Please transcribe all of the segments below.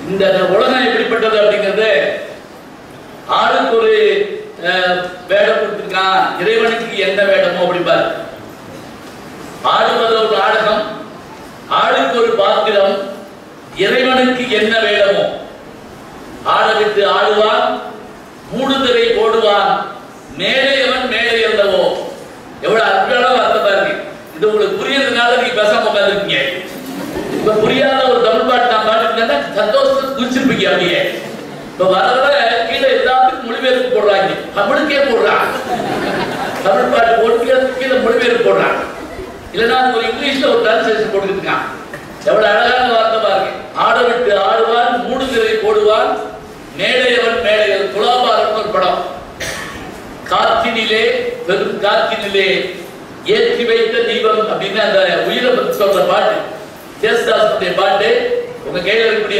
இந்த உலகம் எப்படிப்பட்டது அப்படிங்கிறது ஆளுக்கு ஒரு அஹ், வேடம் கொடுத்திருக்கான் இறைவனுக்கு என்ன வேடமோ அப்படிம்பார் ஆடுவது ஒரு நாடகம் ஆளுக்கு ஒரு பாத்திரம் இறைவனுக்கு என்ன வேடமோ ஆட விட்டு ஆடுவான் மூடுதிரை போடுவான் மேடையவன் மேடை அல்லவோ எவ்வளவு அற்புதமான வார்த்தை பாருங்க இது உங்களுக்கு புரியறதுனால நீங்க பேசாம உட்காந்துருக்கீங்க இப்ப புரியாத ஒரு தமிழ் பாட்டு நான் பாட்டுருந்தேன்னா சந்தோஷத்தை குதிச்சிருப்பீங்க அப்படியே இப்ப வர வர கீழே எல்லாத்துக்கும் மொழிபெயர்ப்பு போடுறாங்க தமிழுக்கே போடுறாங்க தமிழ் பாட்டு போட்டு கீழே மொழிபெயர்ப்பு போடுறாங்க இல்லைன்னா ஒரு இங்கிலீஷ்ல ஒரு டிரான்ஸ்லேஷன் போட்டுருக்கான் எவ்வளவு அழகான வார்த்தை பாருங்க ஆட விட்டு ஆடுவான் மூடுதிரை போடுவான் மேடையவன் மேடையவன் துலாபாரம் ஒரு படம் காற்றினிலே பெரும் காற்றினிலே ஏற்றி வைத்த தீபம் அப்படின்னு அந்த உயிரை பத்தி சொல்ற பாட்டு ஜேசுதாசனுடைய பாட்டு உங்க கையில இருக்கக்கூடிய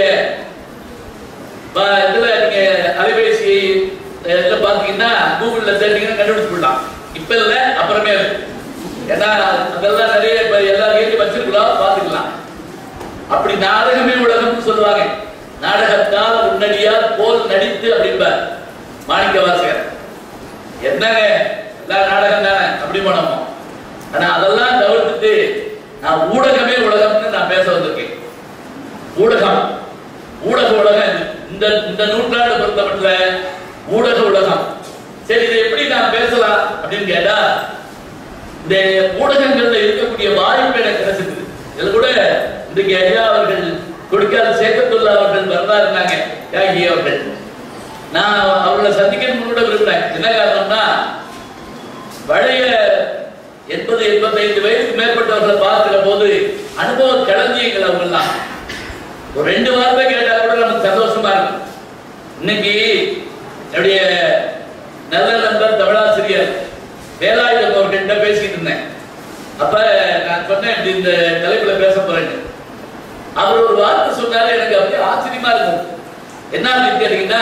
ப- இதுல நீங்க அலைபேசி இதுல பாத்தீங்கன்னா கூகுள்ல தேடிங்கன்னா கண்டுபிடிச்சு போடலாம் இப்ப இல்ல அப்புறமே இருக்கு. ஏன்னா அதெல்லாம் நிறைய இப்ப எல்லாரும் ஏற்றி வச்சிருக்கலாம் பாத்துக்கலாம் அப்படி நாடகமே உலகம்னு சொல்லுவாங்க நாடகத்தால் உன்னடியார் போல் நடித்து அப்படிம்பார் மாணிக்க வாசகர் என்னங்க எல்லாம் நாடகம் தானே அப்படி பண்ணணும் ஆனா அதெல்லாம் தவிர்த்துட்டு நான் ஊடகமே உலகம்னு நான் பேச வந்திருக்கேன் ஊடகம் ஊடக உலகம் இது. இந்த இந்த நூற்றாண்டு பொறுத்தமட்டில் ஊடக உலகம் சரி இதை எப்படி நான் பேசலாம் அப்படின்னு கேட்டா இந்த ஊடகங்கள்ல இருக்கக்கூடிய வாய்ப்பு எனக்கு கிடைச்சிருக்கு இதுல கூட இன்றைக்கு ஐயா அவர்கள் கொடுக்காத சேக்கத்துள்ள அவர்கள் வரதா இருந்தாங்க தியாகி அவர்கள் நான் அவர்களை சந்திக்கணும்னு கூட விரும்புறேன் என்ன காரணம்னா பழைய எண்பது எண்பத்தைந்து வயதுக்கு மேற்பட்டவர்களை பார்க்கிற போது அனுபவ களஞ்சியங்கள் அவங்கெல்லாம் ஒரு ரெண்டு வார்த்தை கேட்டா கூட நமக்கு சந்தோஷமா இருக்கும் இன்னைக்கு என்னுடைய நல்ல நண்பர் தமிழாசிரியர் வேலாயுதம் அவர்கிட்ட பேசிட்டு இருந்தேன் அப்ப நான் சொன்னேன் இப்படி இந்த தலைப்புல பேச போறேன்னு அவர் ஒரு வார்த்தை சொன்னாரு எனக்கு அப்படியே ஆச்சரியமா இருக்கும் என்ன அப்படின்னு கேட்டீங்கன்னா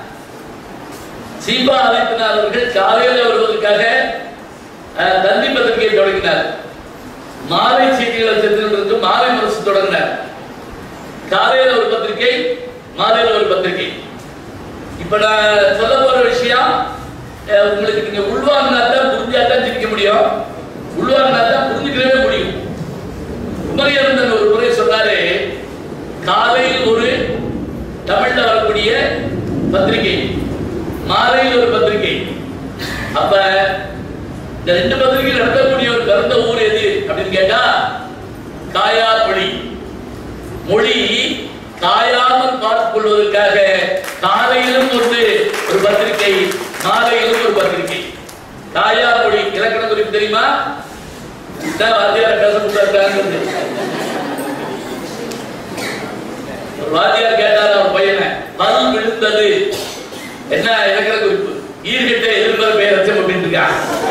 சீபா ஆதித்யநாத் அவர்கள் காலையில வருவதற்காக அஹ், தந்தி பத்திரிகையை தொடங்கினார் மாலை செய்திகளை சென்று மாலை முரசு தொடங்கினார் காலையில ஒரு பத்திரிகை மாலையில ஒரு பத்திரிகை இப்ப நான் சொல்ல போற விஷயம் அஹ், உங்களுக்கு நீங்க உள்வாங்கினா தான் புரிஞ்சா தான் சிரிக்க முடியும் உள்வாங்கினா தான் புரிஞ்சுக்கவே முடியும் குமரியந்தன் ஒரு முறை சொன்னாரு காலையில் ஒரு தமிழ்ல வரக்கூடிய பத்திரிகை மாலையில் ஒரு பத்திரிகை அப்ப இந்த ரெண்டு பத்திரிகை நடத்தக்கூடிய ஒரு பிறந்த ஊர் எது அப்படின்னு கேட்டா காயாமொழி மொழி காயாமல் பார்த்துக் கொள்வதற்காக காலையிலும் ஒரு ஒரு பத்திரிகை மாலையிலும் ஒரு பத்திரிகை காயா மொழி இலக்கண குறிப்பு தெரியுமா இதான் வாத்தியார் பேச முடியாது ஒரு வாத்தியார் கேட்டார் அவர் பையனை பல் விழுந்தது என்ன இலக்கண குறிப்பு ஈர்கிட்ட எதிர்மறை பெயர் அச்சம் அப்படின்னு இருக்கா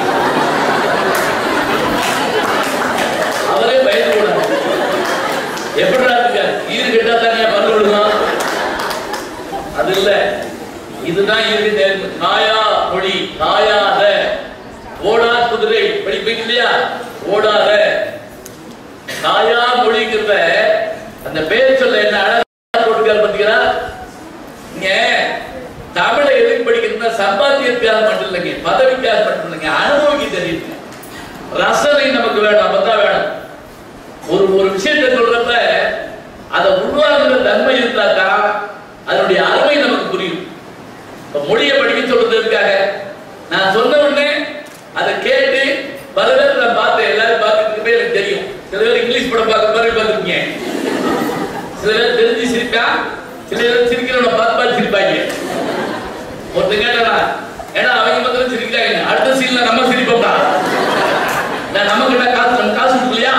அவரே பயந்து கூடாது எப்படிடா இருக்காரு ஈர்கிட்ட தனியா பல் விழுதான் அது இல்ல இதுதான் ஈர்கிட்ட காயா மொழி காயாத ஓடா குதிரை படிப்பீங்க இல்லையா ஓடாத காயா மொழிங்கிறத அந்த பேர் சொல்ல என்ன அழகா போட்டுக்காரு பாத்தீங்களா நீங்க தமிழை எதுக்கு படிக்கிறதுனா சம்பாத்தியத்துக்காக மட்டும் இல்லைங்க பதவிக்காக மட்டும் இல்லைங்க அனுபவிக்க தெரியுங்க ரசனை நமக்கு வேணும் அப்பதான் வேணும் ஒரு ஒரு விஷயத்தை சொல்றப்ப அதை உள்வாங்குற தன்மை இருந்தா தான் அதனுடைய அருமை நமக்கு புரியும் இப்ப மொழியை படிக்க சொல்றதுக்காக நான் சொன்ன உடனே அதை கேட்டு பல பேர் நான் பார்த்தேன் எல்லாரும் பார்த்துட்டு எனக்கு தெரியும் சில பேர் இங்கிலீஷ் படம் பார்க்க மாதிரி பார்த்துருக்கீங்க சில பேர் தெரிஞ்சு சிரிப்பா சில பேர் சிரிக்கிறவனை பார்த்து பார்த்து சிரிப்பாங்க ஒருத்தன் கேட்டா ஏன்னா அவங்க மட்டும் சிரிக்கிறாங்க அடுத்த சீன்ல நம்ம சிரிப்போம்டா நான் நம்ம கிட்ட காசு நம்ம காசு கொடுக்கலையா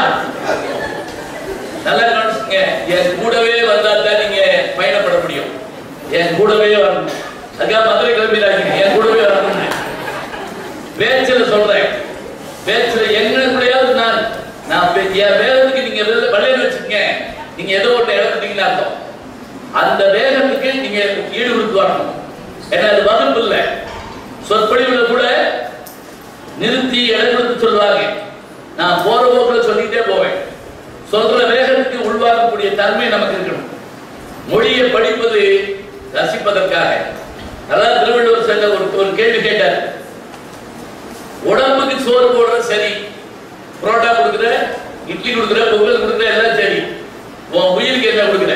நல்லா கவனிச்சுங்க என் கூடவே வந்தா தான் நீங்க பயணப்பட முடியும் என் கூடவே வரணும் அதுக்காக மதுரை கிளம்பிடாதீங்க என் கூடவே வரணும்னு பேச்சுல சொல்றேன் பேச்சுல எங்களுக்குள்ளேயாவது நான் நான் பே- என் வேகத்துக்கு நீங்க வெளில வளையல் வச்சுக்கங்க நீங்க ஏதோ ஒன்று இழந்துட்டீங்கன்னு அர்த்தம் அந்த வேகத்துக்கு நீங்க ஈடு கொடுத்து வரணும் ஏன்னா அது வகுப்பு இல்லை சொற்பொழிவுல கூட நிறுத்தி இடம் கொடுத்து சொல்லுவாங்க நான் போற போக்குல சொல்லிட்டே போவேன் சொல்ற வேகத்துக்கு உள்வாங்கக்கூடிய தன்மை நமக்கு இருக்கணும் மொழியை படிப்பது ரசிப்பதற்காக அதான் திருவள்ளுவர் சென்ற ஒரு ஒரு கேள்வி கேட்டார் உடம்புக்கு சோறு போடுறது சரி புரோட்டா கொடுக்குற இட்லி கொடுக்குற பொங்கல் கொடுக்குற எல்லாம் சரி உன் உயிருக்கு என்ன கொடுக்குற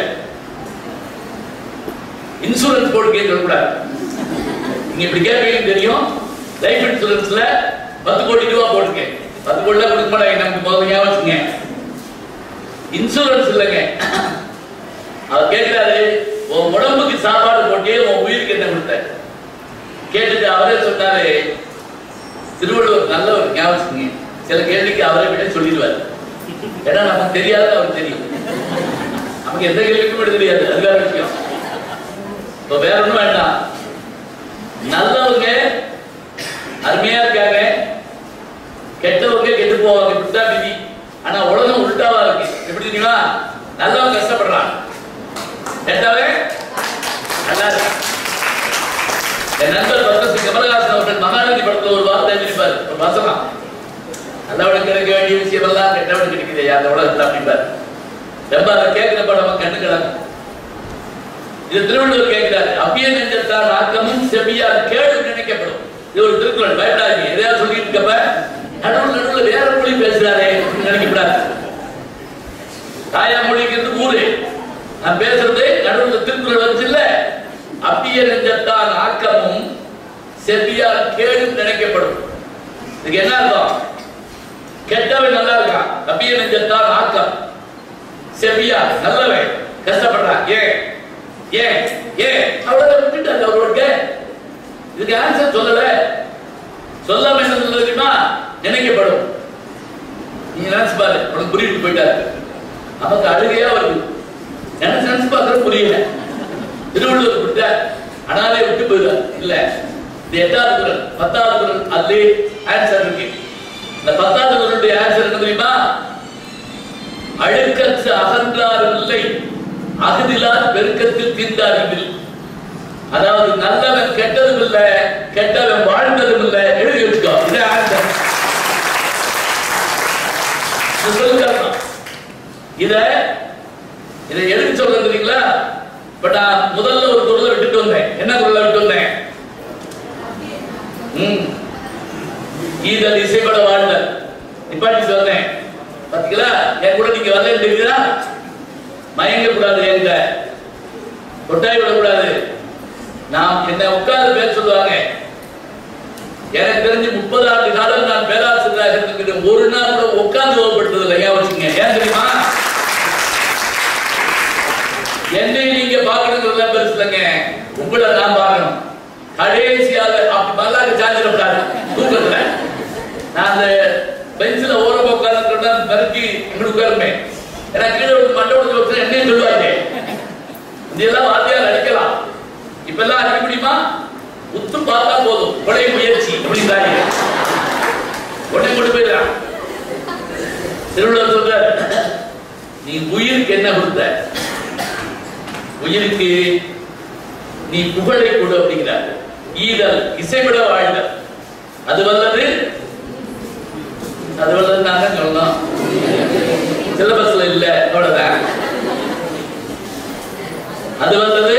இன்சூரன்ஸ் போட்டு கேட்க கூடாது நீங்க இப்படி கேட்பீங்கன்னு தெரியும் லைஃப் இன்சூரன்ஸ்ல பத்து கோடி ரூபா போட்டுருக்கேன் பத்து கோடி ரூபா கொடுக்க மாட்டாங்க நமக்கு முதல்ல ஞாபகம் வச்சுங்க இன்சூரன்ஸ் இல்லைங்க அவர் கேட்கிறாரு உன் உடம்புக்கு சாப்பாடு போட்டியே உன் உயிருக்கு என்ன கொடுத்த கேட்டுட்டு அவரே சொன்னாரு திருவள்ளுவர் நல்ல ஒரு ஞாபகம் வச்சுக்கங்க. சில கேள்விக்கு அவரை விட சொல்லிடுவார் ஏன்னா நமக்கு தெரியாத அவருக்கு தெரியும் நமக்கு எந்த கேள்விக்கும் விட தெரியாது அது வேற விஷயம் இப்ப வேற ஒண்ணும் வேண்டாம் நல்லவங்க அருமையா இருக்காங்க கெட்டவங்க கெட்டு போவாங்க இப்படிதான் விதி ஆனா உலகம் உள்டாவா இருக்கு எப்படி தெரியுமா நல்லவங்க கஷ்டப்படுறான் கெட்டவன் நல்லா இருக்கு என் நண்பர் பத்மஸ்ரீ கமலஹாசன் அவர்கள் மகாநதி படத்துல ஒரு வார்த்தை எழுதியிருப்பார் ஒரு வசனம் நல்லவனுக்கு கிடைக்க வேண்டிய விஷயம் எல்லாம் கெட்டவனுக்கு கிடைக்குது அந்த உலகத்துல அப்படிம்பார் ரொம்ப அதை கேட்கிறப்ப நம்ம கண்ணு கிடக்கும் இது திருவள்ளுவர் கேட்கிறாரு அவ்விய நெஞ்சத்தால் ஆக்கமும் செவியால் கேடு நினைக்கப்படும் இது ஒரு திருக்குறள் பயப்படாதீங்க எதையாவது சொல்லிட்டு இருக்கப்ப நடுவில் நடுவில் வேற மொழி பேசுறாரே அப்படின்னு நினைக்கப்படாது தாயா மொழிங்கிறது ஊரு நான் பேசுறது நடுவில் திருக்குறள் வந்துச்சு இல்ல அவ்விய நெஞ்சத்தால் ஆக்கமும் செவியால் கேடு நினைக்கப்படும் இதுக்கு என்ன அர்த்தம் கெட்டவன் நல்லா இருக்கான் அவ்விய நெஞ்சத்தால் ஆக்கம் செவியா நல்லவன் கஷ்டப்படுறான் ஏன் ஏன் ஏன் அவ்வளவு விட்டுட்டாங்க அவரோட இதுக்கு ஆன்சர் சொல்லல சொல்லாம என்ன சொல்ல தெரியுமா நினைக்கப்படும் நீங்க நினைச்சு பாரு உனக்கு புரியுது போயிட்டாரு நமக்கு அழுகையா வருது நினைச்சு நினைச்சு பார்க்கறது புரியல திருவள்ளுவர் விட்ட அனாலே விட்டு போயிடுவார் இல்ல இது எட்டாவது குரல் பத்தாவது குரல் அதுலே ஆன்சர் இருக்கு இந்த பத்தாவது குரலுடைய ஆன்சர் என்ன தெரியுமா அழுக்கற்று அகன்றார் இல்லை அகதிலார் பெருக்கத்தில் தீர்ந்தார்கள் அதாவது நல்லவன் கெட்டதும் இல்ல கெட்டவன் வாழ்ந்ததும் இல்ல எழுதி வச்சுக்கோ இது ஆன்சர் இது சொல்லுங்க இத இதை எழுதி சொல்றது தெரியுங்களா இப்ப நான் முதல்ல ஒரு குரலை விட்டுட்டு வந்தேன் என்ன குரலை விட்டு வந்தேன் ம் ஈதல் இசைப்பட வாழ்ந்தல் நிப்பாட்டி சொன்னேன் பாத்தீங்களா என் கூட நீங்க வரலன்னு தெரியுதா மயங்க கூடாது எங்க கொட்டாய் விடக்கூடாது நாம் என்ன உட்கார்ந்து பேச சொல்லுவாங்க எனக்கு தெரிஞ்சு முப்பது ஆண்டு காலம் நான் பேராசிரியராக இருந்திருக்கிறேன் ஒரு நாள் கூட உட்கார்ந்து ஓப்படுத்தது இல்லை ஏன் வச்சுங்க ஏன் தெரியுமா என்னை நீங்க பார்க்கணுங்கிறதுல பெருசு இல்லைங்க உங்களை நான் பார்க்கணும் கடைசியாக அப்படி மல்லாக்கு சாஞ்சிடக்கூடாது தூக்கத்துல நான் அந்த பெஞ்சில் ஓரமா உட்கார்ந்து மிரட்டி இங்கிட்டு உட்காருமே ஏன்னா கீழே விழுந்து மண்டை விழுந்து வச்சு என்னையும் சொல்லுவாங்க இதெல்லாம் வாத்தியார் அடிக்கலாம் இப்ப எல்லாம் அடிக்க முடியுமா உத்து பார்த்தா போதும் கொலை முயற்சி அப்படின்றாங்க உடனே கொண்டு போயிடலாம் திருவள்ளுவர் சொல்றார் நீ உயிருக்கு என்ன கொடுத்த உயிருக்கு நீ புகழை கொடு அப்படிங்கிறார் ஈதல் இசைவிட வாழ்தல் அது வல்லது அது வல்லது நாங்க சொல்லணும் சிலபஸ்ல இல்ல அவ்வளவுதான் அது வந்தது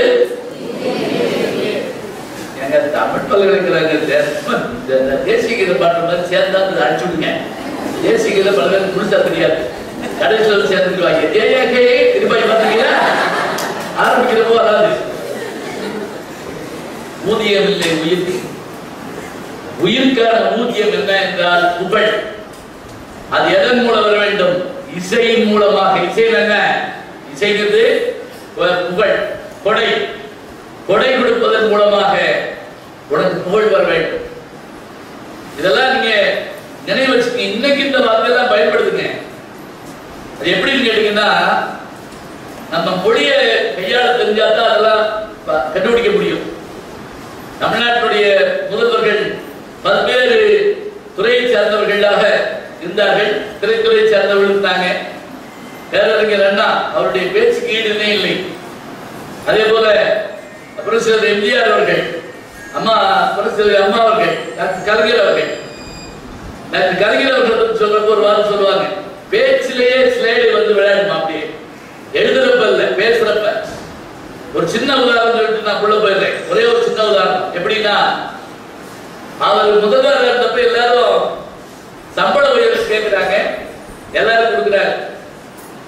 எங்க தமிழ் பல்கலைக்கழக தேசிய கீத பாட்டு மாதிரி சேர்ந்தா அது அடிச்சு விடுங்க தேசிய கீத பல்கலை முடிச்சா தெரியாது கடைசியில் வந்து சேர்ந்துருவாங்க ஏ ஏ கே திருப்பாய் பார்த்தீங்களா ஆரம்பிக்கிறப்போ வராது ஊதியம் இல்லை உயிருக்கு உயிருக்கான ஊதியம் என்ன என்றால் புகழ் அது எதன் மூலம் வர வேண்டும் இசையின் மூலமாக இசை என்ன இசைங்கிறது பு- புகழ் கொடை கொடை கொடுப்பதன் மூலமாக உனக்கு புகழ் வர வேண்டும் இதெல்லாம் நீங்க நினைவு வச்சுக்கீங்க இன்னைக்கு இந்த வார்த்தையெல்லாம் பயன்படுத்துங்க அது எப்படின்னு கேட்டீங்கன்னா நம்ம மொழியை கையாள தெரிஞ்சாதான் அதெல்லாம் ப- கண்டுபிடிக்க முடியும் தமிழ்நாட்டினுடைய முதல்வர்கள் பல்வேறு துறையை சார்ந்தவர்களாக இருந்தார்கள் திரைத்துறையை சார்ந்தவர்கள் இருந்தாங்க பேரறிஞர் அண்ணா அவருடைய பேச்சுக்கு ஈடுனே இல்லை அதே போல அப்புறம் சிலர் எம்ஜிஆர் அவர்கள் அம்மா அப்புறம் சிலர் அம்மா அவர்கள் டாக்டர் கலைஞர் அவர்கள் டாக்டர் கலைஞர் அவர்கள் பத்தி சொல்றப்ப ஒரு வாரம் சொல்லுவாங்க பேச்சிலேயே ஸ்லைடு வந்து விளையாடுமா அப்படியே எழுதுறப்ப இல்ல பேசுறப்ப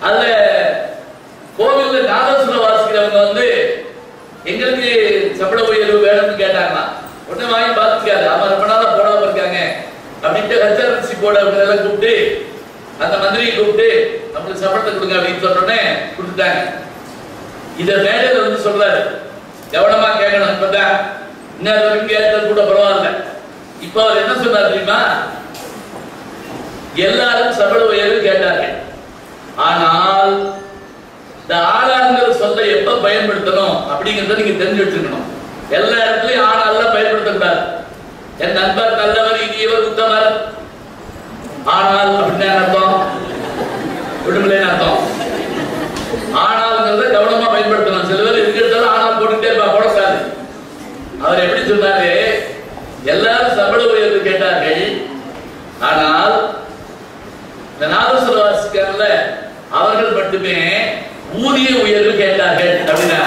அதுல கோவில்ல நாதஸ்வரம் வாசிக்கிறவங்க வந்து எங்களுக்கு சம்பள உயர்வு வேணும்னு கேட்டாங்களா உடனே வாங்கி பார்த்துக்காரு அவன் ரொம்ப நாளா போடாம இருக்காங்க அப்படின்ட்டு ஹெச்ஆர்சி போர்டு அவங்க எல்லாம் கூப்பிட்டு அந்த மந்திரியை கூப்பிட்டு நம்மளுக்கு சம்பளத்தை கொடுங்க அப்படின்னு சொன்ன உடனே கொடுத்துட்டாங்க இத மேடையில வந்து சொல்றாரு கவனமா கேட்கணும் இப்பதான் இன்னும் வரைக்கும் கேட்டது கூட பரவாயில்ல இப்ப அவர் என்ன சொன்னார் தெரியுமா எல்லாரும் சம்பள உயர்வு கேட்டார்கள் ஆனால் இந்த ஆளாங்கிற சொல்ல எப்ப பயன்படுத்தணும் அப்படிங்கறத நீங்க தெரிஞ்சு வச்சுக்கணும் எல்லா இடத்துலயும் ஆணாலாம் பயன்படுத்தக்கூடாது என் நண்பர் நல்லவர் இனியவர் உத்தமர் ஆனால் அப்படின்னு என்ன அர்த்தம் விடுமலைன்னு அர்த்தம் ஆனால்ங்கிறத கவனமா பயன்படுத்தணும் சில பேர் இருக்கிறதால ஆனால் போட்டுட்டே இருப்பா போடக்கூடாது அவர் எப்படி சொன்னாரு எல்லாரும் சம்பள உயர்வு கேட்டார்கள் ஆனால் இந்த நாதஸ்வர வாசிக்காரல்ல அவர்கள் மட்டுமே ஊதிய உயர்வு கேட்டார்கள் அப்படின்னா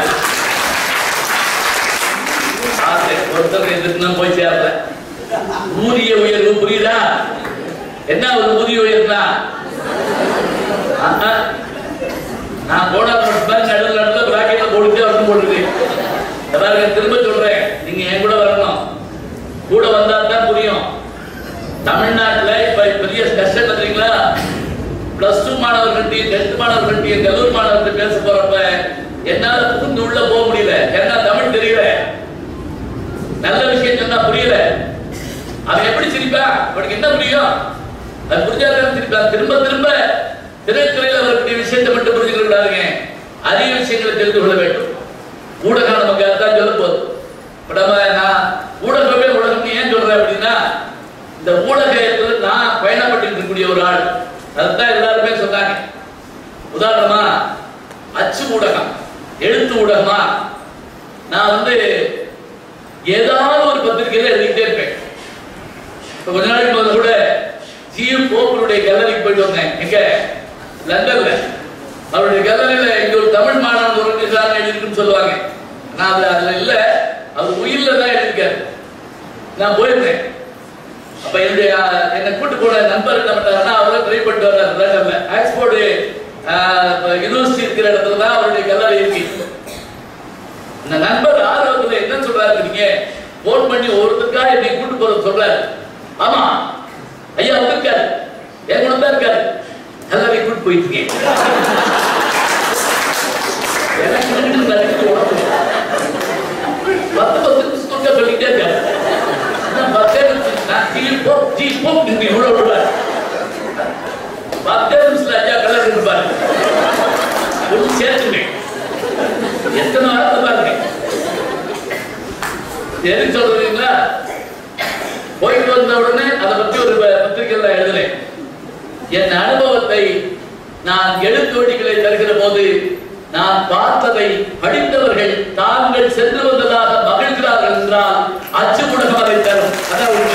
ஆசை, ஒருத்தர் எதுக்கு நான் போய் சேர்ல ஊதிய உயர்வு புரியுதா என்ன ஒரு ஊதிய உயர்வுனா ஆஹா. நான் போனா பாருங்க நடுவில் நடுவில் பிராக்கெட்ல போட்டுட்டே வந்து போட்டுருக்கேன் பாருங்க திரும்ப சொல்றேன் நீங்க என் கூட வரணும் கூட வந்தா தான் புரியும் தமிழ்நாட்டுல இப்ப பெரிய கஷ்டம் தெரியுங்களா பிளஸ் டூ மாணவர்கள்ட்டையும் டென்த் மாணவர்கள்ட்டையும் கல்லூரி மாணவர்கள் பேச போறப்ப என்னால புகுந்து உள்ள போக முடியல ஏன்னா தமிழ் தெரியல நல்ல விஷயம் சொன்னா புரியல அவன் எப்படி சிரிப்பான் அவனுக்கு என்ன புரியும் அது புரிஞ்சாதான் சிரிப்பான் திரும்ப திரும்ப திரைத்துறையில் அவர்களுடைய விஷயத்தை மட்டும் புரிஞ்சுக்க கூடாதுங்க அதிக விஷயங்களை தெரிந்து கொள்ள வேண்டும் ஊடகம் நமக்கு அதான் சொல்ல போகுது இப்ப நம்ம நான் ஊடகமே உலகம்னு ஏன் சொல்றேன் அப்படின்னா இந்த ஊடகத்துல நான் பயணப்பட்டு இருக்கக்கூடிய ஒரு ஆள் அதுதான் எல்லாருமே சொன்னாங்க உதாரணமா அச்சு ஊடகம் எழுத்து ஊடகமா நான் வந்து ஏதாவது ஒரு பத்திரிகையில எழுதிக்கிட்டே இருப்பேன் இப்ப கொஞ்ச நாளைக்கு முதல்ல கூட ஜிஎம் போப்பருடைய கேலரிக்கு போயிட்டு வந்தேன் எங்க லண்டன்ல அவருடைய கேலரியில இங்க ஒரு தமிழ் மாணவன் ஒரு நிசாரம் எழுதிருக்குன்னு சொல்லுவாங்க நான் அது அதுல இல்ல அது உயிர்ல தான் எழுதிருக்காரு நான் போயிருந்தேன் அப்ப என்னுடைய என்னை கூட்டு போன நண்பர் என்ன பண்ணாருன்னா அவரும் ட்ரை பண்ணிட்டு வர்றாரு லண்டன்ல ஆக்ஸ்போர்டு யூனிவர்சிட்டி இருக்கிற இடத்துல தான் அவருடைய கல்லறை இருக்கு இந்த நண்பர் ஆர்வத்துல என்ன சொல்றாரு நீங்க போன் பண்ணி ஒருத்தருக்கா என்னை கூட்டு போற சொல்றாரு ஆமா ஐயா வந்திருக்காரு என் கூட தான் இருக்காரு கல்லறை கூட்டு போயிட்டு இருக்கேன் எனக்கு ரெண்டு நடிச்சு உடம்பு பத்து பத்து புஸ்தக சொல்லிட்டே இருக்காரு நான் பத்தே நிமிஷம் நான் ஜி போ ஜி போ நீங்க எவ்வளவு விடுவார் பத்தே நிமிஷத்துல ஐயா கலர் இருப்பாரு ஒரு சேர்த்துமே எத்தனை வாரத்தை பாருங்க எது சொல்றீங்களா போயிட்டு வந்த உடனே அதை பத்தி ஒரு பத்திரிகையில எழுதினேன் என் அனுபவத்தை நான் எழுத்தோடிகளை தருகிற போது நான் பார்த்ததை படித்தவர்கள் தாங்கள் சென்று வந்ததாக மகிழ்கிறார்கள் என்றால் அச்சு ஊடகம் அதை தரும் அதான் உண்மை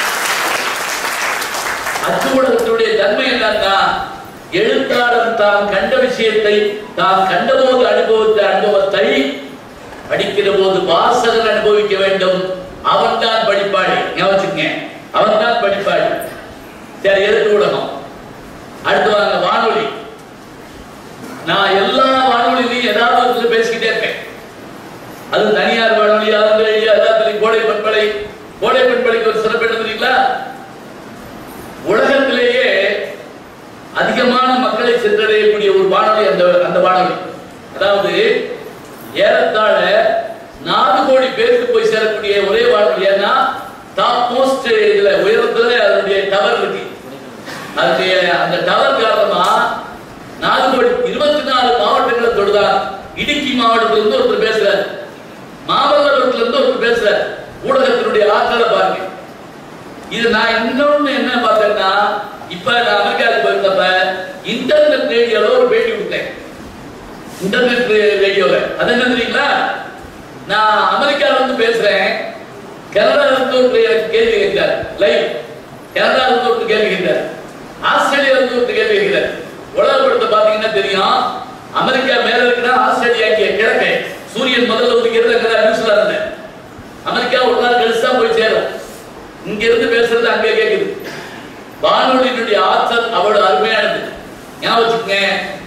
அச்சு ஊடகத்தினுடைய தன்மை என்னன்னா எழுத்தாளர் தான் கண்ட விஷயத்தை தான் கண்டபோது அனுபவித்த அனுபவத்தை படிக்கிற போது வாசகன் அனுபவிக்க வேண்டும் அவன் தான் படிப்பாளி ஞாபகம் அவன் தான் படிப்பாளி சரி எழுத்து ஊடகம் அடுத்து வாங்க வானொலி நான் எல்லா வானொலியிலையும் ஏதாவது ஒரு இதுல பேசிக்கிட்டே இருப்பேன் அது தனியார் வானொலி அவங்க எல்லாத்துலையும் கோடை பண்பலை கோடை பண்பலைக்கு ஒரு சிறப்பு என்ன தெரியுங்களா உலகத்திலேயே அதிகமான மக்களை சென்றடையக்கூடிய ஒரு வானொலி அந்த அந்த வானொலி அதாவது ஏறத்தாழ நாலு கோடி பேருக்கு போய் சேரக்கூடிய ஒரே வானொலி ஏன்னா டாப் மோஸ்ட் இதுல உயரத்துல அதனுடைய டவர் இருக்கு அதனுடைய அந்த டவர் காரணமா நாலு கோடி இருபத்தி நாலு மாவட்டங்களை தொடுதான் இடுக்கி மாவட்டத்துல இருந்து ஒருத்தர் பேசுறாரு மாமல்லபுரத்துல இருந்து ஒருத்தர் பேசுறாரு ஊடகத்தினுடைய ஆற்றலை பாருங்க இது நான் இன்னொன்னு என்ன பார்த்தேன்னா இப்ப நான் அமெரிக்காவுக்கு போயிருந்தப்ப இன்டர்நெட் ரேடியோல ஒரு பேட்டி கொடுத்தேன் இன்டர்நெட் ரேடியோல அது என்ன தெரியுங்களா நான் அமெரிக்கால இருந்து பேசுறேன் கனடால இருந்து ஒரு எனக்கு கேள்வி கேட்கிறார் லைவ் கனடால இருந்து ஒரு கேள்வி கேட்கிறார் ஆஸ்திரேலியா இருந்து ஒரு கேள்வி கேட்கிறார் உலகப்படுத்த பாத்தீங்கன்னா தெரியும் அமெரிக்கா மேல இருக்குன்னா ஆஸ்திரேலியா இங்கே கிழக்கு சூரியன் முதல்ல உதிக்கிறது அங்கே நியூசிலாந்து அமெரிக்கா ஒரு நாள் கழிச்சு தான் போய் சேரும் இங்க இருந்து பேசுறது அங்கே கேக்குது வானொலியினுடைய ஆற்றல் அவ்வளவு அருமையானது ஞாபகம் வச்சுக்கோங்க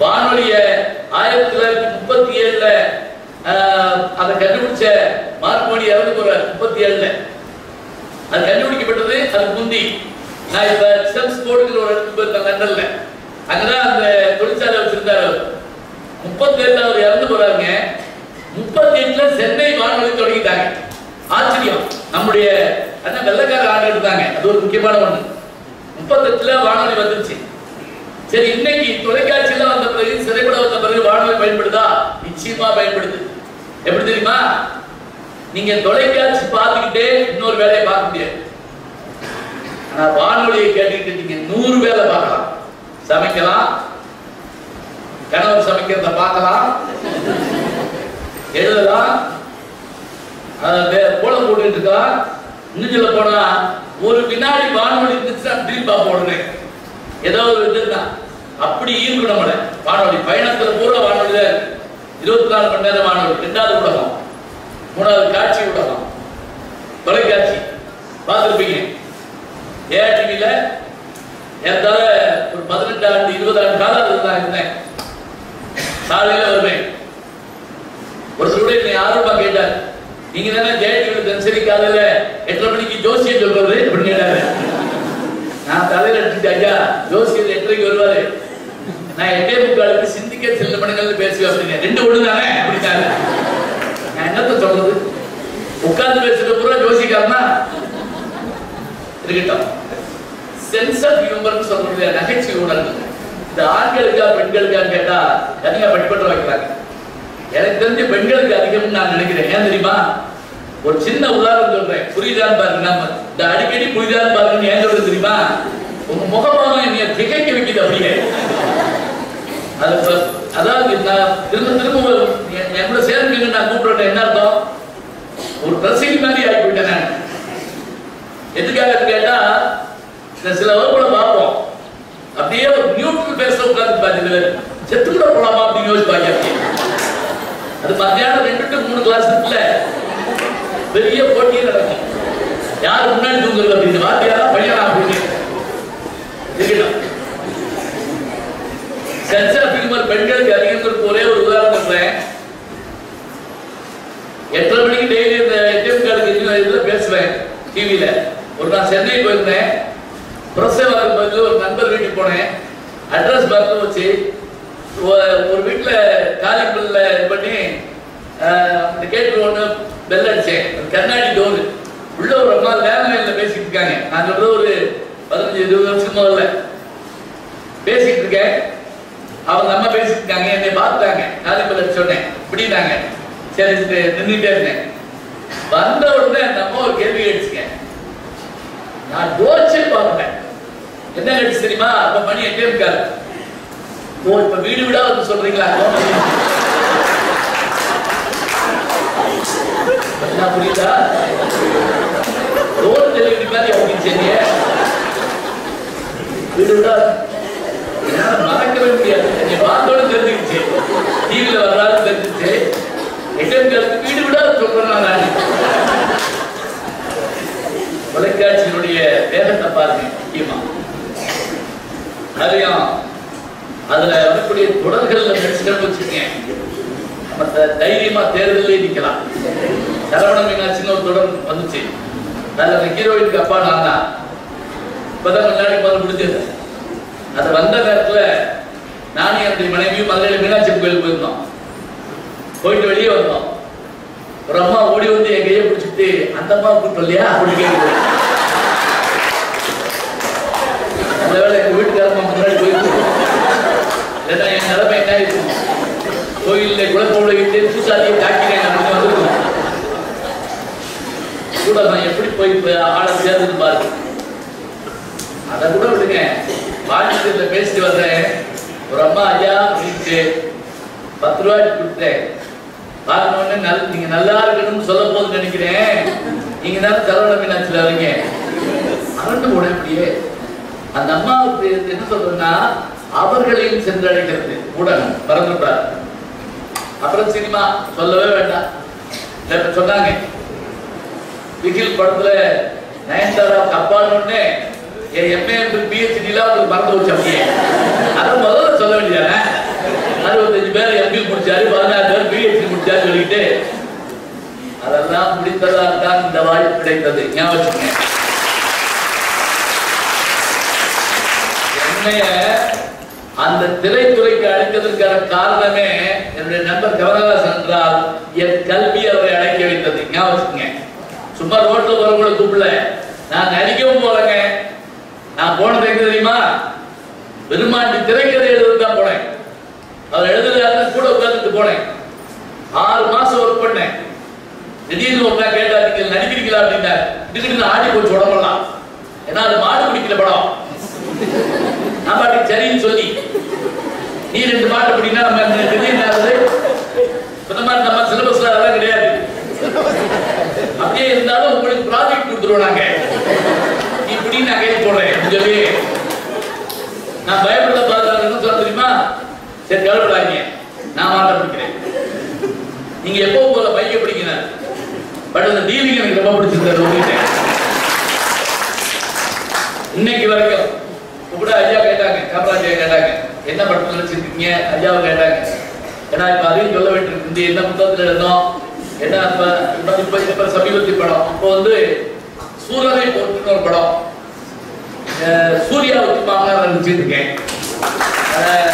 வானொலிய ஆயிரத்தி தொள்ளாயிரத்தி முப்பத்தி ஏழுல அதை கண்டுபிடிச்ச மார்க்கோனி இறந்து போறார் முப்பத்தி ஏழுல அது கண்டுபிடிக்கப்பட்டது அதுக்கு முந்தி நான் இப்ப செல்ஸ் போர்டுங்கிற ஒரு இடத்துக்கு போயிருந்தேன் லண்டன்ல அங்கதான் அந்த தொழிற்சாலை வச்சிருந்தாரு அவர். முப்பத்தி ஏழுல அவர் இறந்து போறாருங்க முப்பத்தி எட்டுல சென்னை வானொலி தொடங்கிட்டாங்க ஆச்சரியம் நம்முடைய அண்ணன் வெள்ளக்கார ஆண்டு எடுத்தாங்க அது ஒரு முக்கியமான ஒண்ணு முப்பத்தெட்டுல வானொலி வந்துருச்சு சரி இன்னைக்கு தொலைக்காட்சியில வந்த பிறகு திரைப்படம் வந்த பிறகு வானொலி பயன்படுதா நிச்சயமா பயன்படுது எப்படி தெரியுமா நீங்க தொலைக்காட்சி பார்த்துக்கிட்டே இன்னொரு வேலையை பார்க்க முடியாது ஆனா வானொலியை கேட்டுக்கிட்டு நீங்க நூறு வேலை பார்க்கலாம் சமைக்கலாம் கணவர் சமைக்கிறத பார்க்கலாம் எழுதலாம் அஹ் வே- கோலம் போட்டுட்டு இருக்கலாம் இன்னும் சொல்ல போனா ஒரு வினாடி வானொலி இருந்துச்சுன்னா திருப்பா போடுறேன் ஏதோ ஒரு இதுதான் அப்படி ஈர்க்கும் நம்மள வானொலி பயணத்துல பூரா வானொலி தான் இருக்கு இருபத்தி நாலு மணி நேரம் வானொலி ரெண்டாவது ஊடகம் மூணாவது காட்சி ஊடகம் தொலைக்காட்சி பார்த்துருப்பீங்க ஏஆர் டிவியில ஏறத்தாழ ஒரு பதினெட்டு ஆண்டு இருபது ஆண்டு காலம் அதுல தான் இருந்தேன் காலையில வருவேன் ஒரு சொல்ல என்னை ஆர்வமா கேட்டார் நீங்க தானே ஜெயடிவி தினசரி காலையில எட்டரை மணிக்கு ஜோசியம் சொல்றது அப்படின்னு கேட்டாரு நான் தலையில எடுத்துட்டு ஐயா ஜோசியர் எட்டரைக்கு வருவாரு நான் எட்டே முக்காலுக்கு சிந்திக்க சில மணிகள் பேசுவேன் அப்படின்னு ரெண்டு ஒண்ணு தானே அப்படின்னாரு நான் என்னத்த சொல்றது உட்கார்ந்து பேசுற பூரா ஜோசிக்காரனா இருக்கட்டும் சென்ஸ் ஆஃப் ஹியூமர்னு சொல்றது நகைச்சுவை உணர்வு இந்த ஆண்களுக்கா பெண்களுக்கா கேட்டா தனியா பட்பட்டு வைக்கிறாங்க எனக்கு தெரிஞ்ச பெண்களுக்கு அதிகம்னு நான் நினைக்கிறேன் ஏன் தெரியுமா ஒரு சின்ன உதாரணம் சொல்றேன் புரியுதான்னு பாருங்க நம்ம இந்த அடிக்கடி புரியுதான்னு பாருங்க ஏன் சொல்றது தெரியுமா உங்க முகபாவம் என்னைய திகைக்க வைக்குது அப்படியே அது இப்ப- அதாவது நான் திரும்ப திரும்ப ஒரு- என் என் கூட சேர்ந்துங்க நான் கூப்பிடுறேன் என்ன அர்த்தம் ஒரு பிரசங்கி மாதிரி ஆகி போயிட்டேன் நான் எதுக்காக கேட்டா இந்த சில வகுப்புல பார்ப்போம் அப்படியே ஒரு நியூட்ரல் பேச உட்கார்ந்து பாத்தீங்க செத்து கூட போலாமா அப்படின்னு யோசிப்பாங்க அப்படியே அது மத்தியானம் ரெண்டு டு மூணு கிளாஸ் இருக்குல்ல பெரிய போட்டியே நடக்கும் யார் முன்னாடி தூங்குறது அப்படின்னு வாத்தியாரா பையனா அப்படின்னு இருக்கட்டும் சென்ஸ் ஆஃப் ஹியூமர் பெண்களுக்கு அதிகம் இருக்கு ஒரே ஒரு உதாரணம் சொல்றேன் எட்டரை மணிக்கு டெய்லி இந்த ஏடிஎம் கார்டுக்கு இதுல பேசுவேன் டிவியில ஒரு நாள் சென்னை போயிருந்தேன் பிரசவம் பதில் ஒரு நண்பர் வீட்டுக்கு போனேன் அட்ரஸ் பார்த்து வச்சு ஒ- ஒரு வீட்டுல காலி பில்ல இது பண்ணி ஆஹ், இந்த கேட்டு ஒண்ணு பெல் அடிச்சேன் அது கண்ணாடி டோர் உள்ள ஒரு அம்மா லேண்ட்லைன்ல பேசிட்டு இருக்காங்க நான் சொல்றது ஒரு பதினஞ்சு இருபது வருஷம் முதல்ல பேசிட்டு இருக்கேன் அவங்க அம்மா பேசிட்டு இருக்காங்க என்னை பார்த்தாங்க காலி பில் அடிச்ச உடனே இப்படினாங்க சரி சரி, நின்னுட்டே இருந்தேன் வந்த உடனே அந்த அம்மா ஒரு கேள்வி கேட்டுச்சுங்க நான் யோசிச்சே பார்ப்பேன் என்ன கேட்டுச்சு தெரியுமா அப்ப மணி எட்டே இருக்காரு ஓ இப்ப வீடு வீடா வந்து சொல்றீங்களா என்ன புரியுதா ரோடு டெலிவரி மாதிரி அப்படின்னு சொன்னீங்க வீடு வீடா என்னால மறக்கவே முடியாது நீ பார்த்தோட தெரிஞ்சுக்கிச்சு டிவியில வர்றாரு தெரிஞ்சுச்சு எட்டேம்களுக்கு வீடு வீடா சொல்றேன் நான் தொலைக்காட்சியினுடைய வேகத்தை பாருங்க முக்கியமா அதையும் அதுல வரக்கூடிய தொடர்கள்ல நடிச்சுட்டு வச்சுக்கேன் நம்ம த- தைரியமா தேர்தலே நிக்கலாம் சரவண மீனாட்சின்னு ஒரு தொடர் வந்துச்சு அதுல அந்த ஹீரோயினுக்கு அப்பா நான் தான் இப்பதான் கொஞ்ச நாளைக்கு முதல்ல முடிஞ்சது அது வந்த நேரத்துல நானும் என்னுடைய மனைவியும் மதுரையில் மீனாட்சி கோயில் போயிருந்தோம் போயிட்டு வெளியே வந்தோம் ஒரு அம்மா ஓடி வந்து என் கையை பிடிச்சிட்டு அந்த அம்மா கூப்பிட்டு இல்லையா அப்படின்னு கேட்குது அந்த வேலை எங்க வீட்டுக்காரமா முன்னாடி போயிருக்கு இல்லைன்னா என் நிலைமை என்ன இருக்கும் கோயில்ல குழப்பம் விட்டு பூசாரியை தாக்கினேன் அப்படின்னு வந்திருக்கும் கூட நான் எப்படி போய் இப்ப ஆளை சேர்ந்து பாருங்க அதை கூட விடுங்க வாழ்க்கையில பேசிட்டு வர்றேன் ஒரு அம்மா ஐயா அப்படின்ட்டு பத்து ரூபாய்க்கு கொடுத்தேன் பார்க்கணுன்னு நல் நீங்க நல்லா இருக்கணும்னு சொல்ல போது நினைக்கிறேன் நீங்க தான் சரவண மீனாட்சியில் வரீங்க அரண்டு போட இப்படியே அந்த அம்மாவுக்கு என்ன சொல்றேன்னா அவர்களையும் சென்றடைகிறது ஊடகம் மறந்துவிட்டார் அப்புறம் சினிமா சொல்லவே வேண்டாம் இல்ல, இப்ப சொன்னாங்க விகில் படத்துல நயன்தாரா அப்பான்னு என் எம்ஏ பிஹெச்டிலாம் அவங்களுக்கு மறந்து வச்சு அப்படியே அதை முதல்ல சொல்ல வேண்டியதானே கொடுத்ததால் தான் இந்த வாய்ப்பு கிடைத்தது ஞாபகம் வச்சுக்கோங்க. என்னைய அந்த திரைத்துறைக்கு அழைத்ததற்கான காரணமே என்னுடைய நண்பர் கமலஹாசன் என்றால் என் கல்வி அவரை அழைக்க வைத்தது ஞாபகம் வச்சுக்கோங்க. சும்மா ரோட்ல போறவங்களை கூப்பிடல நான் நடிக்கவும் போறேங்க நான் போனது எங்க தெரியுமா பெருமாண்டி திரைக்கதை எழுத தான் போனேன் அவர் எழுதுறாருன்னு கூட உட்கார்ந்துட்டு போனேன் ஆறு மாசம் ஒர்க் பண்ணேன் திடீர்னு ஒரு நாள் கேட்டா நீங்க நடிக்கிறீங்களா அப்படின்னா திடீர்னு ஆடி போச்சு உடம்பெல்லாம் ஏன்னா அது மாடு பிடிக்கிற படம் நான் பாட்டுக்கு சரின்னு சொல்லி நீ ரெண்டு பாட்டு பிடினா நம்ம இந்த திடீர்னு ஆகுது இந்த மாதிரி நம்ம சிலபஸ்ல அதெல்லாம் கிடையாது அப்படியே இருந்தாலும் உங்களுக்கு ப்ராஜெக்ட் கொடுத்துருவோம் நாங்க நீ இப்படி நான் கையில் போடுறேன் அப்படின்னு சொல்லி நான் பயப்பட பார்த்தாரு என்ன சொல்ல தெரியுமா சரி கவலைப்படாதீங்க நான் மாட்ட பிடிக்கிறேன் நீங்க எப்போ போல பைய பிடிக்கல பட் அந்த டீலிங் எனக்கு ரொம்ப பிடிச்சிருந்தாரு உங்ககிட்ட இன்னைக்கு வரைக்கும் இப்ப கூட ஐயா கேட்டாங்க காமராஜ் ஐயா கேட்டாங்க என்ன படத்துல நடிச்சிருக்கீங்க ஐயாவை கேட்டாங்க ஏன்னா இப்ப அதையும் சொல்ல வேண்டியிருக்கு என்ன புத்தகத்துல எழுதணும் என்ன இப்ப இப்ப இப்ப இப்ப சமீபத்திய படம் இப்போ வந்து சூரரை பொறுத்துன்னு ஒரு படம் அஹ் சூர்யா வச்சு மாமனார் நடிச்சிட்டு இருக்கேன் அஹ்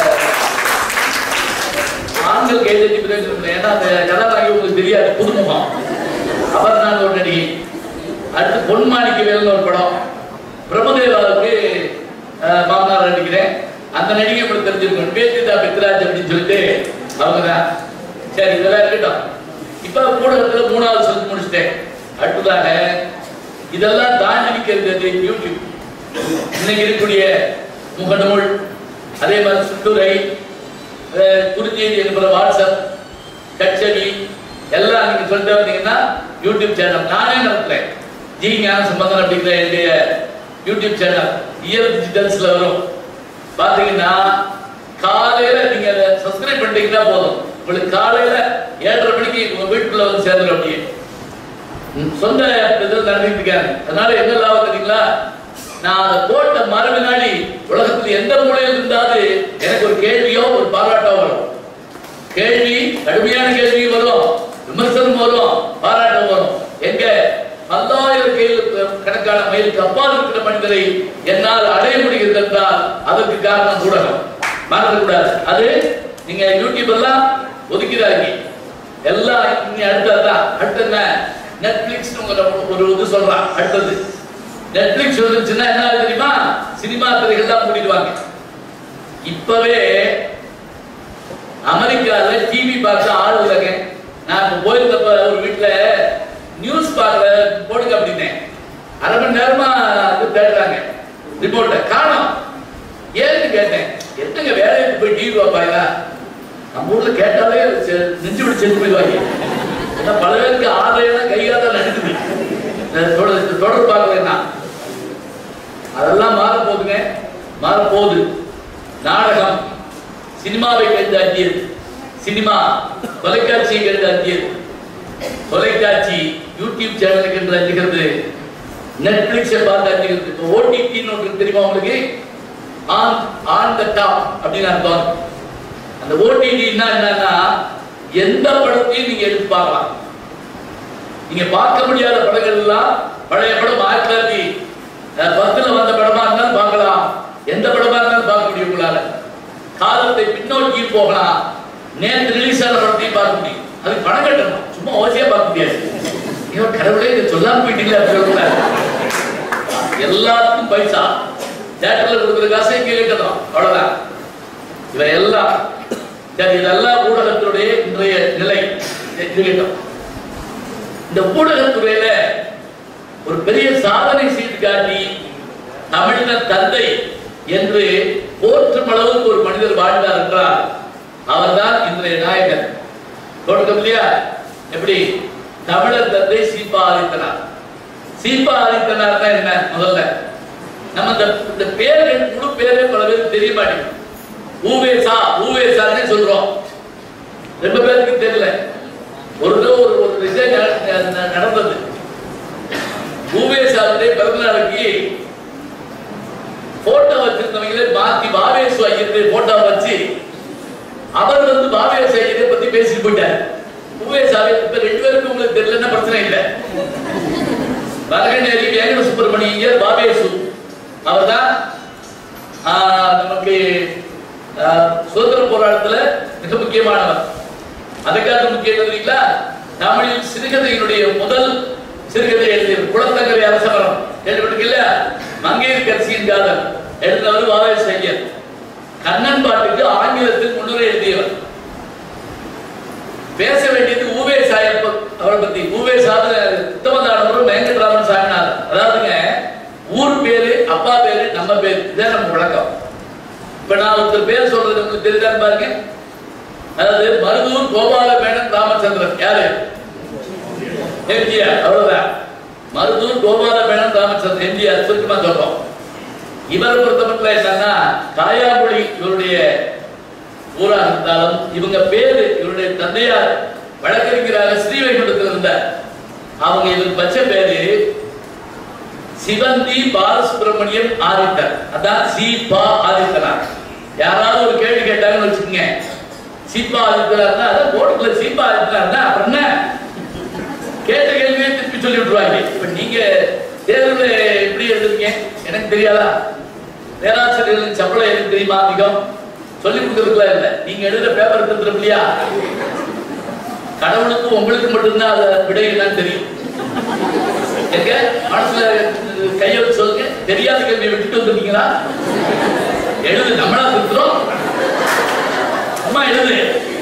ஆண்கள் கைதட்டி பிரயோஜனம் ஏன்னா அந்த கதாநாயகி உங்களுக்கு தெரியாது புதுமுகம் அவர் நான் ஒரு நடிகை அடுத்து பொன்மாணிக்க வேல்னு ஒரு படம் பிரபுதேவாவுக்கு அஹ், மாமனார் நடிக்கிறேன் அந்த நடிகை உங்களுக்கு தெரிஞ்சிருக்கும் பேசிதா பித்ராஜ் அப்படின்னு சொல்லிட்டு அவங்க தான் சரி இதெல்லாம் இருக்கட்டும் இப்ப ஊடகத்துல மூணாவது சொல்லி முடிச்சிட்டேன் அடுத்ததாக இதெல்லாம் தாண்டி நிற்கிறது யூடியூப் இன்னைக்கு இருக்கக்கூடிய முகநூல் அதே மாதிரி சுட்டுரை அஹ், குறுஞ்செய்தி என்பது வாட்ஸ்அப் கச்சேரி எல்லாம் நீங்க சொல்லிட்டு வந்தீங்கன்னா யூடியூப் சேனல் நானே நடத்துறேன் ஜி ஞான சம்பந்தன் அப்படிங்கிற என்னுடைய யூடியூப் சேனல் இயல் டிஜிட்டல்ஸ்ல வரும் பாத்தீங்கன்னா காலையில நீங்க அதை சப்ஸ்கிரைப் பண்ணிட்டீங்கன்னா போதும் உங்களுக்கு காலையில ஏழரை மணிக்கு உங்க வீட்டுக்குள்ள வந்து சேர்ந்துடும் அப்படியே ம், சொந்த இதில் நடத்திட்டு இருக்காங்க அதனால என்ன லாபம் தெரியுங்களா நான் அதை போட்ட மறுநாடி உலகத்தில் எந்த மூலையில் இருந்தாது எனக்கு ஒரு கேள்வியோ ஒரு பாராட்டோ வரும் கேள்வி கடுமையான கேள்வி வரும் விமர்சனம் வரும் பாராட்டம் வரும் எங்க பல்லாயிரம் கையில் கணக்கான மைலுக்கு அப்பால் இருக்கிற மனிதரை என்னால் அடைய முடிகிறது என்றால் அதற்கு காரணம் ஊடகம் மறந்துக்கூடாது அது நீங்க யூடியூப் எல்லாம் ஒதுக்கிறாங்க எல்லாம் இனி அடுத்ததுதான் அடுத்து என்ன நெட்ஃபிளிக்ஸ் ஒரு இது சொல்றான் அடுத்தது நெட்ஃபிளிக்ஸ் வந்துச்சுன்னா என்ன ஆகுது தெரியுமா சினிமா திரைகள் தான் மூடிடுவாங்க இப்பவே அமெரிக்கால டிவி பார்க்க ஆள் இல்லைங்க நான் இப்ப போயிருந்தப்ப ஒரு வீட்டுல நியூஸ் பார்க்கல போடுங்க அப்படின்னேன் அரை மணி நேரமா இது தேடுறாங்க ரிமோட்டை காணோம் ஏன்னு கேட்டேன் என்னங்க வேலைக்கு போய் டிவி பார்ப்பாங்க நம்ம ஊர்ல கேட்டாலே செ- நெஞ்சு விட்டு செஞ்சு போயிடுவாங்க ஏன்னா பல பேருக்கு ஆதையெல்லாம் கையால நடுக்குது இந்த தொடர் இந்த தொடர் பார்க்கலன்னா அதெல்லாம் மாற போகுதுங்க மாற போகுது நாடகம் சினிமாவை கண்டு அஞ்சியது சினிமா தொலைக்காட்சியை கண்டு அஞ்சியது தொலைக்காட்சி யூடியூப் சேனலை கண்டு அஞ்சுகிறது நெட்ஃபிளிக்ஸை பார்த்து அஞ்சுகிறது இப்போ ஓடிடின்னு ஒன்று இருக்கு தெரியுமா உங்களுக்கு ஆன் ஆன் த டாப் அப்படின்னு அர்த்தம் அந்த ஓடிடின்னா என்னன்னா எந்த படத்தையும் நீங்க எடுத்து பார்க்கலாம் நீங்க பார்க்க முடியாத படங்கள் எல்லாம் பழைய படம் ஆயிரத்தி தொள்ளாயிரத்தி அஹ், பத்துல வந்த படமா இருந்தாலும் பார்க்கலாம் எந்த படமா இருந்தாலும் பார்க்க முடியும் உங்களால காலத்தை பின்னோக்கி போகலாம் நேற்று ரிலீஸ் ஆன படத்தையும் பார்க்க முடியும் அது பணம் கட்டணும் சும்மா ஓசியா பார்க்க முடியாது ஐயோ கடவுளே இதை சொல்லாம போயிட்டீங்களா அப்படி சொல்லக்கூடாது எல்லாத்துக்கும் பைசா தேட்டர்ல கொடுக்குற காசை இங்க கட்டணும் அவ்வளவுதான் இவை எல்லாம் சரி இதெல்லாம் ஊடகத்துடைய இன்றைய நிலை இருக்கட்டும் இந்த ஊடகத்துறையில ஒரு பெரிய சாதனை செய்து காட்டி தமிழின தந்தை என்று போற்றும் அளவுக்கு ஒரு மனிதர் வாழ்ந்தார் என்றால் அவர்தான் இன்றைய நாயகர் தொடக்கம் இல்லையா எப்படி தமிழர் தந்தை சீபா ஆதித்தனார் சீபா ஆதித்தனார் தான் என்ன முதல்ல நம்ம இந்த இந்த பேர்கள் முழு பேரே பல பேருக்கு தெரிய மாட்டேங்குது ஊவேசா ஊவேசான்னு சொல்றோம் ரொம்ப பேருக்கு தெரியல ஒரு தடவை ஒரு ஒரு விஷயம் நட- நட- நடந்தது ஊவேசாவுடைய பிறந்த நாளைக்கு போட்டோ வச்சிருந்தவங்களே மாத்தி பாவேசு ஐயருடைய போட்டோ வச்சு அவர் வந்து பாவேசு ஐயரை பத்தி பேசிட்டு போயிட்டார் உவேசாவை இப்ப ரெண்டு பேருக்கும் உங்களுக்கு தெரியலன்னா பிரச்சனை இல்லை வரகநேரி வேங்கட சுப்பிரமணியர் பாபேசு அவர்தான் ஆஹ், நமக்கு ஆஹ், சுதந்திர போராட்டத்துல மிக முக்கியமானவர் அதுக்காக முக்கியம் தெரியுங்களா தமிழில் சிறுகதையினுடைய முதல் சிறுகதை எழுதியவர் குளத்தங்கரை அரசமரம் கேள்விப்பட்டிருக்கீங்களா மங்கையர்கரசியின் காதல் எழுதினவர் வாவேஸ் ஐயர் கண்ணன் பாட்டுக்கு ஆங்கிலத்தில் முன்னுரை எழுதியவர் பேச வேண்டியது ஊவே சாயப்ப அவரை பத்தி ஊவே சாத உத்தமதானவரும் வெங்கட்ராமன் சாமினார் அதாவதுங்க ஊர் பேரு அப்பா பேரு நம்ம பேரு இதான் நம்ம வழக்கம் இப்ப நான் ஒருத்தர் பேர் சொல்றது உங்களுக்கு தெரியுதான்னு பாருங்க அதாவது மருதூர் கோபால மேனன் ராமச்சந்திரன் யாரு எம்ஜிஆர் அவ்வளவுதான் மருதூர் கோபால மேனன் ராமச்சந்திரன் எம்ஜிஆர் சுருக்கமா சொல்றோம் இவரை பொறுத்தமட்டில் என்னன்னா காயாமொழி இவருடைய ஊராக இருந்தாலும் இவங்க பேரு இவருடைய தந்தையார் வழக்கறிஞராக ஸ்ரீவைகுண்டத்தில் இருந்தார் அவங்க இவருக்கு வச்ச பேரு சிவந்தி பாலசுப்ரமணியம் ஆதித்தர் அதான் சீபா ஆதித்தனார் யாராவது ஒரு கேள்வி கேட்டாங்கன்னு வச்சுக்கோங்க சீபா ஆதித்தனார்னா அதான் போர்டுல சீபா ஆதித்தனார்னா அப்புறம் என்ன கேட்ட கேள்வியே திருப்பி சொல்லி விட்டுருவாங்க இப்ப நீங்க தேர்வுல எப்படி எழுதுறீங்க எனக்கு தெரியாதா பேராசிரியர்களின் சம்பளம் எனக்கு தெரியுமா அதிகம் சொல்லி கொடுக்கறதுக்குலாம் இல்லை நீங்க எழுதுற பேப்பர் திருத்துறோம் இல்லையா கடவுளுக்கு உங்களுக்கு மட்டும்தான் அதை விடை என்னன்னு தெரியும் எங்க மனசுல கையை வச்சு சொல்லுங்க தெரியாத கேள்வியை விட்டுட்டு வந்துருக்கீங்களா எழுது நம்மளா திருத்துறோம் அம்மா எழுது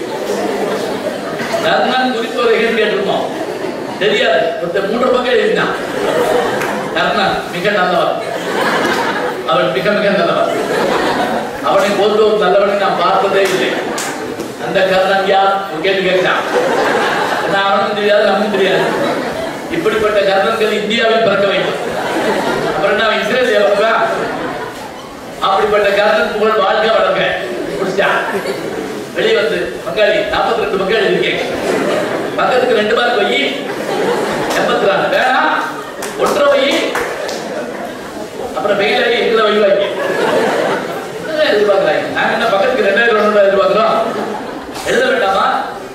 கர்ணன் குறித்து ஒரு எகன் கேட்டிருக்கோம் தெரியாது ஒருத்தர் மூன்று பக்கம் எழுதினான் கர்ணன் மிக நல்லவன் அவன் மிக மிக நல்லவன் அவனை போன்ற ஒரு நல்லவனை நான் பார்த்ததே இல்லை அந்த கர்ணன் யார் ஒரு கேள்வி கேட்கிறான் நான் அவனுக்கும் தெரியாது நமக்கும் தெரியாது இப்படிப்பட்ட கர்ணன்கள் இந்தியாவில் பிறக்க வேண்டும் அப்புறம் நான் இஸ்ரேல் பிறப்பேன் அப்படிப்பட்ட கர்ணன் புகழ் வாழ்க்கை வளர்க்க முடிச்சா வெளியே வந்து பங்காளி நாற்பத்தி ரெண்டு பக்கம் எழுதிருக்கேன் பக்கத்துக்கு ரெண்டு மார்க் வை எண்பத்தி நாலு வேணாம் ஒன்றரை வை அப்புறம் வெயில் ஆகி எங்களை வைவாங்க என்னதான் எதிர்பார்க்கறாங்க நாங்க என்ன பக்கத்துக்கு ரெண்டாயிரம் ரூபாய் எதிர்பார்க்கிறோம் எழுத வேண்டாமா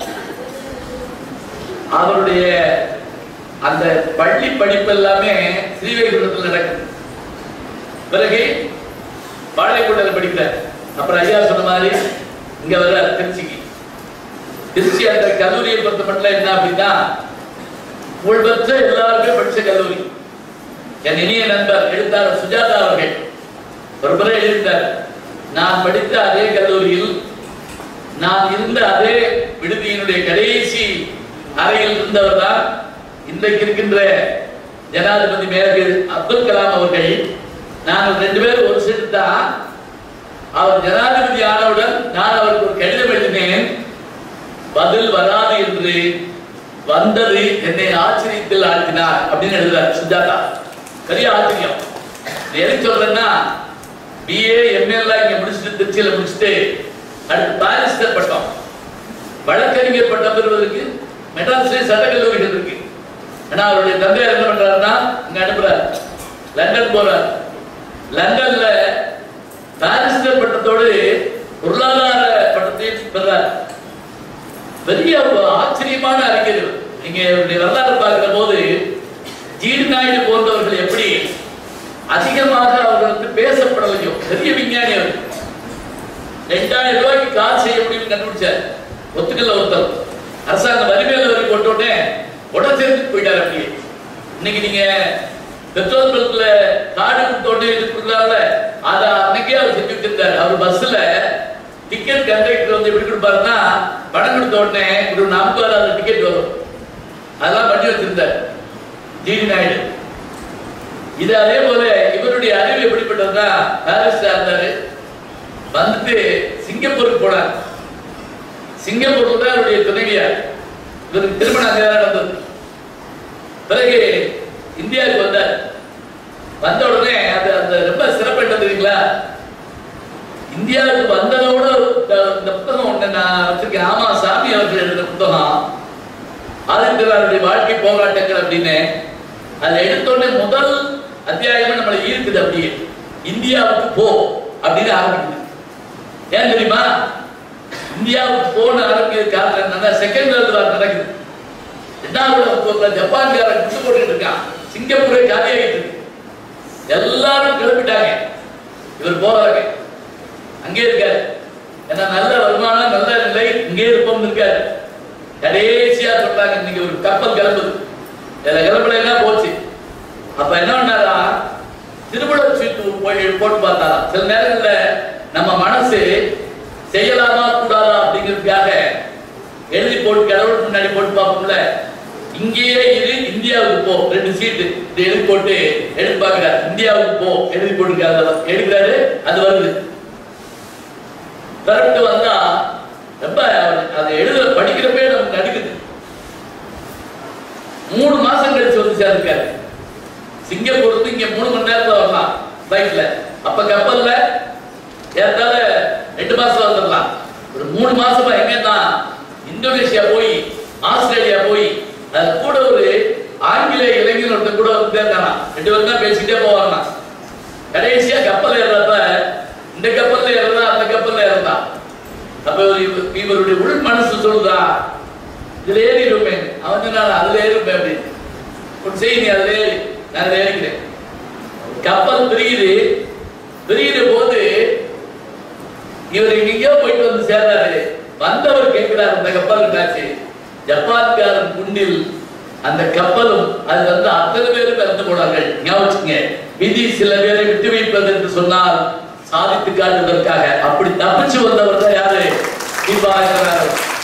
அவருடைய அந்த பள்ளி படிப்பு எல்லாமே ஸ்ரீவைகுண்டத்தில் நடக்குது பிறகு பாளையக்கோட்டையில் படிக்கிறார் அப்புறம் ஐயா சொன்ன மாதிரி இங்க வர திருச்சிக்கு திருச்சி அந்த கல்லூரியை பொறுத்த மட்டும் என்ன அப்படின்னா புகழ்பெற்ற எல்லாருமே படிச்ச கல்லூரி என் இனிய நண்பர் எழுத்தாளர் சுஜாதா அவர்கள் ஒரு முறை எழுதிட்டார் நான் படித்த அதே கல்லூரியில் நான் இருந்த அதே விடுதியினுடைய கடைசி அறையில் இருந்தவர் தான் இன்றைக்கு இருக்கின்ற ஜனாதிபதி மேலகு அப்துல் கலாம் அவர்கள் நாங்கள் ரெண்டு பேரும் ஒரு செட்டு தான் அவர் ஜனாதிபதி ஆனவுடன் நான் அவருக்கு ஒரு கடிதம் எழுதினேன் பதில் வராது என்று வந்தது என்னை ஆச்சரியத்தில் ஆழ்த்தினார் அப்படின்னு எழுதுறார் சுஜாதா பெரிய ஆச்சரியம் இது எதுக்கு சொல்றேன்னா பிஏ எம்ஏலாம் இங்க முடிச்சுட்டு திருச்சியில முடிச்சுட்டு அடுத்து பாரிஸ்டர் பட்டம் வழக்கறிஞர் பட்டம் பெறுவதற்கு மெட்ராஸ்ல சட்டக்கல்லூரிகள் இருக்கு ஆனா அவருடைய தந்தையார் என்ன பண்றாருன்னா இங்க அனுப்புறாரு லண்டன் போறார் லண்டன்ல பாரிஸ்டர் பட்டத்தோடு பொருளாதார பட்டத்தையும் பெறார் பெரிய ஒரு ஆச்சரியமான அறிஞர் இவர். நீங்க இவருடைய வரலாறு பார்க்கிற போது ஜீடு நாயுடு போன்றவர்கள் எப்படி அதிகமாக அவர்களுக்கு பேசப்படலையோ பெரிய விஞ்ஞானி அவர் ரெண்டாயிரம் ரூபாய்க்கு கார் செய்ய முடியும்னு கண்டுபிடிச்சார் ஒத்துக்கல ஒருத்தர் அரசாங்கம் வரி மேல வரி போட்ட உடனே உடச்சேர்ந்து போயிட்டார் அப்படியே இன்னைக்கு நீங்க பெட்ரோல் பல்க்ல கார்டு கொடுத்த உடனே இது கொடுக்குறாங்க அத அன்னைக்கே அவர் செஞ்சு வச்சிருந்தாரு அவர் பஸ்ல டிக்கெட் கண்டக்டர் வந்து எப்படி கொடுப்பாருன்னா பணம் கொடுத்த உடனே ஒரு நாற்பது ரூபாய் டிக்கெட் வரும் அதெல்லாம் பண்ணி வச்சிருந்தார் ஜிடி நாயுடு இது அதே போல இவருடைய அறிவு எப்படிப்பட்டதுன்னா பாரிஸ் இருந்தாரு வந்துட்டு சிங்கப்பூருக்கு போனார் சிங்கப்பூர்ல தான் அவருடைய துணைவியார் இவருக்கு திருமணம் அங்கே தான் நடந்தது பிறகு இந்தியாவுக்கு வந்தார் வந்த உடனே அது அந்த ரொம்ப சிறப்பு என்ன தெரியுங்களா இந்தியாவுக்கு வந்ததோட இந்த- இந்த புத்தகம் ஒண்ணு நான் வச்சிருக்கேன் ஆமா சாமி அவர்கள் எழுதின புத்தகம் ஆதித்யநாருடைய வாழ்க்கை போராட்டங்கள் அப்படின்னு அதை எடுத்த உடனே முதல் அத்தியாயமே நம்மளை ஈர்க்குது அப்படியே இந்தியாவுக்கு போ அப்படின்னு ஆரம்பிக்குது ஏன் தெரியுமா இந்தியாவுக்கு போன ஆரம்பிக்கிற காரணம் என்னன்னா செகண்ட் வேர்ல்டு வார் நடக்குது ரெண்டாவது போர்ல ஜப்பான்காரன் குண்டு போட்டுக்கிட்டு இருக்கான் சிங்கப்பூரே காலியாகிட்டு இருக்கு எல்லாரும் கிளம்பிட்டாங்க இவர் போறாரு அங்கே இருக்காரு ஏன்னா நல்ல வருமானம் நல்ல நிலை இங்கே இருப்போம் இருக்காரு கடைசியா சொல்றாங்க இன்னைக்கு ஒரு கப்பல் கிளம்புது இதுல கிளம்பலைன்னா போச்சு அப்ப என்ன பண்ணாரா திருவிழா சீட்டு போய் போட்டு பார்த்தாரா சில நேரங்கள்ல நம்ம மனசு செய்யலாமா கூடாதா அப்படிங்கிறதுக்காக எழுதி போட்டு கடவுள் முன்னாடி போட்டு பார்ப்போம்ல இங்கேயே இரு இந்தியாவுக்கு போ ரெண்டு சீட்டு இது எழுதி போட்டு எடுத்து பார்க்கிறார் இந்தியாவுக்கு போ எழுதி போட்டுருக்காரு எடுக்கிறாரு அது வருது கரெக்ட் வந்தா ரொம்ப அவர் அதை எழுத படிக்கிறப்பே நமக்கு நடுக்குது மூணு மாசம் கழிச்சு வந்து சேர்ந்துருக்காரு சிங்கப்பூருக்கு இங்க மூணு மணி நேரத்துல வரலாம் ஃபிளைட்ல அப்ப கப்பல்ல ஏற்றால ரெண்டு மாசம் வந்துடலாம் ஒரு மூணு மாசமா எங்க தான் இந்தோனேஷியா போய் ஆஸ்திரேலியா போய் அது கூட ஒரு ஆங்கில இளைஞர் ஒருத்தர் கூட வந்து இருந்தானா ரெண்டு பேரும் தான் பேசிக்கிட்டே போவாங்களாம் கடைசியா கப்பல் ஏறப்ப இந்த கப்பல்ல ஏறதா அந்த கப்பல்ல ஏறதா அப்ப இவர் இவருடைய உள் மனசு சொல்லுதா இதுல ஏறிடுமே அவன் சொன்னான் அதுல ஏறுமே அப்படின்னு ஒரு செய்தி அதுல ஏறி நான் அதுல ஏறிக்கிறேன் கப்பல் பிரியுது பிரியுற போது இவர் எங்கேயோ போயிட்டு வந்து சேர்றாரு வந்தவர் கேட்கிறார் அந்த கப்பல் என்னாச்சு ஜப்பான்காரன் குண்டில் அந்த கப்பலும் அது வந்து அத்தனை பேரும் இறந்து போனார்கள் ஞாபகம் வச்சுக்கங்க. விதி சில பேரை விட்டு வைப்பது என்று சொன்னால் சாதித்து காட்டுவதற்காக அப்படி தப்பிச்சு வந்தவர் தான் யாரு தீபா